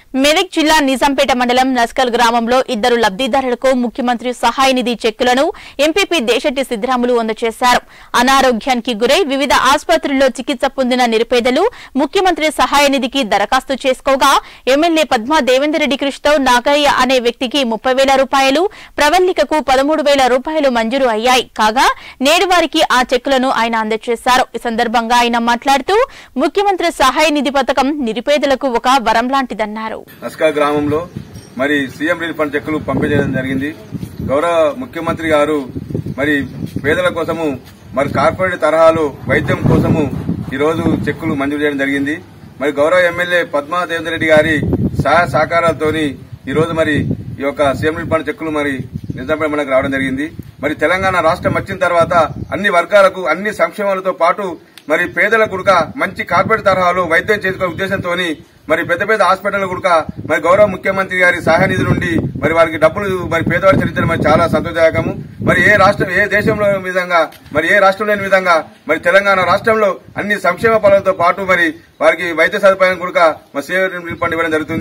మెదక్ జిల్లా నిజాంపేట మండలం నస్కల్ గ్రామంలో ఇద్దరు లబ్దిదారులకు ముఖ్యమంత్రి సహాయ నిధి చెక్కులను ఎంపీపీ దేశెట్టి సిద్దరాములు అందజేశారు అనారోగ్యానికి గురై వివిధ ఆసుపత్రుల్లో చికిత్స పొందిన నిరుపేదలు ముఖ్యమంత్రి సహాయ నిధికి దరఖాస్తు చేసుకోగా ఎమ్మెల్యే పద్మా దేవేందర్ రెడ్డి కృష్ణతో నాగయ్య అనే వ్యక్తికి ముప్పై వేల రూపాయలు ప్రవల్లికకు పదమూడు వేల రూపాయలు మంజూరు అయ్యాయి కాగా నేడు వారికి ఆ చెక్కులను ఆయన అందజేశారు ఈ సందర్భంగా ఆయన మాట్లాడుతూ ముఖ్యమంత్రి సహాయ నిధి పథకం నిరుపేదలకు ఒక వరం లాంటిదన్నారు నస్కా గ్రామంలో మరి సీఎం రిలీఫ్ ఫండ్ చెక్కులు పంపిణీ చేయడం జరిగింది గౌరవ ముఖ్యమంత్రి గారు మరి పేదల కోసము మరి కార్పొరేట్ తరహాలో వైద్యం కోసము ఈ రోజు చెక్కులు మంజూరు చేయడం జరిగింది మరి గౌరవ ఎమ్మెల్యే పద్మా దేవేందర్ రెడ్డి గారి సహాయ సహకారాలతోని ఈ రోజు మరి ఈ యొక్క సీఎం రిలీఫ్ ఫండ్ చెక్కులు మరి నిజాంపేట మనకు రావడం జరిగింది మరి తెలంగాణ రాష్ట్రం వచ్చిన తర్వాత అన్ని వర్గాలకు అన్ని సంక్షేమాలతో పాటు మరి పేదల గుడక మంచి కార్పొరేట్ తరహాలో వైద్యం చేసుకునే ఉద్దేశంతో మరి పెద్ద పెద్ద హాస్పిటల్ గుడక మరి గౌరవ ముఖ్యమంత్రి గారి సహాయ నిధి నుండి మరి వారికి డబ్బులు మరి పేదవాడు చెల్లించడం మరి చాలా సంతోషదాయకము మరి ఏ రాష్ట్రం ఏ దేశంలో లేని విధంగా మరి ఏ రాష్ట్రం లేని విధంగా మరి తెలంగాణ రాష్ట్రంలో అన్ని సంక్షేమ పనులతో పాటు మరి వారికి వైద్య సదుపాయం కూడా మరి సేవ ఇవ్వడం జరుగుతుంది